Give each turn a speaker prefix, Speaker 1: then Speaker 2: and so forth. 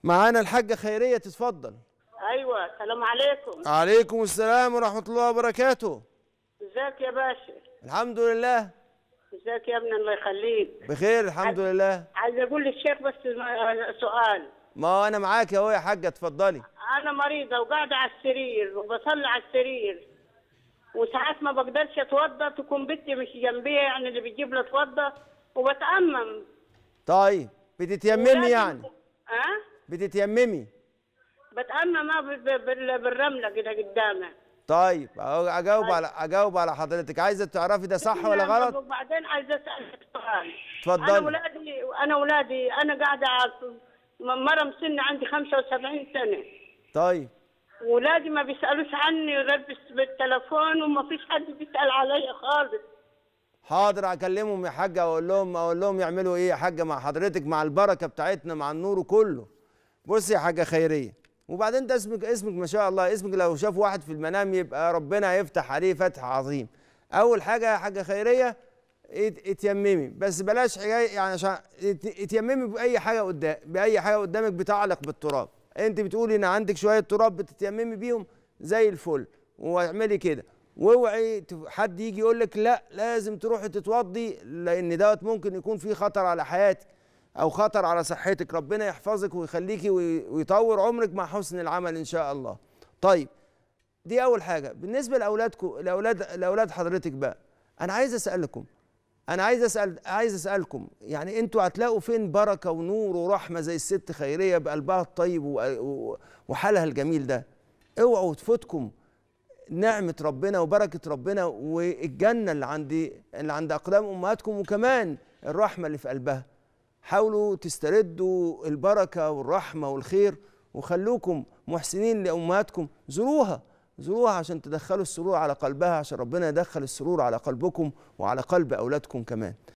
Speaker 1: معانا الحاجة خيرية تتفضل
Speaker 2: ايوه السلام عليكم
Speaker 1: عليكم السلام ورحمة الله وبركاته
Speaker 2: ازيك يا باشا
Speaker 1: الحمد لله
Speaker 2: ازيك يا ابني الله يخليك
Speaker 1: بخير الحمد لله
Speaker 2: عايز اقول للشيخ بس سؤال
Speaker 1: ما انا معاك اهو يا حاجة اتفضلي
Speaker 2: انا مريضه وقاعده على السرير وبصلي على السرير وساعات ما بقدرش اتوضى تكون بنتي مش جنبيا يعني اللي بتجيب لي اتوضى وبتأمم
Speaker 1: طيب بتتيممي
Speaker 2: ولازم-
Speaker 1: يعني
Speaker 2: ها
Speaker 1: بتتيممي
Speaker 2: بتأمم ما ب- ب- بال- بالرمله كده قدامي
Speaker 1: طيب أهو اجاوب على اجاوب على حضرتك عايزه تعرفي ده صح ولا
Speaker 2: نعم،
Speaker 1: غلط
Speaker 2: وبعدين عايزه اسالك سؤال
Speaker 1: اتفضلي.
Speaker 2: انا ولادي انا ولادي انا قاعده على- مره مسنه عندي 75 سنه
Speaker 1: طيب
Speaker 2: ولادي ما بيسالوش عني غير بس- بالتليفون وما فيش حد بيسال عليا خالص
Speaker 1: حاضر اكلمهم يا حاجه اقول لهم اقول لهم يعملوا ايه يا حاجه مع حضرتك مع البركه بتاعتنا مع النور كله بصي يا حاجه خيريه وبعدين ده اسمك اسمك ما شاء الله اسمك لو شاف واحد في المنام يبقى ربنا يفتح عليه فتح عظيم اول حاجه يا حاجه خيريه ات- اتيممي بس بلاش حكايه يعني عشان ات- اتيممي باي حاجه قدام باي حاجه قدامك بتعلق بالتراب انت بتقولي ان عندك شويه تراب بتتيممي بيهم زي الفل واعملي كده واوعي ت- حد يجي يقول لك لا لازم تروحي تتوضي لان دوت ممكن يكون فيه خطر على حياتك او خطر على صحتك ربنا يحفظك ويخليكي وي- ويطور عمرك مع حسن العمل ان شاء الله طيب دي اول حاجه بالنسبه لاولادكم لاولاد لاولاد حضرتك بقى انا عايز اسالكم انا عايز اسال عايز اسالكم يعني انتوا هتلاقوا فين بركه ونور ورحمه زي الست خيريه بقلبها الطيب و- و- وحالها الجميل ده اوعوا تفوتكم نعمه ربنا وبركه ربنا والجنه اللي عند اللي عند اقدام امهاتكم وكمان الرحمه اللي في قلبها حاولوا تستردوا البركه والرحمه والخير وخلوكم محسنين لامهاتكم زوروها زوروها عشان تدخلوا السرور على قلبها عشان ربنا يدخل السرور على قلبكم وعلى قلب اولادكم كمان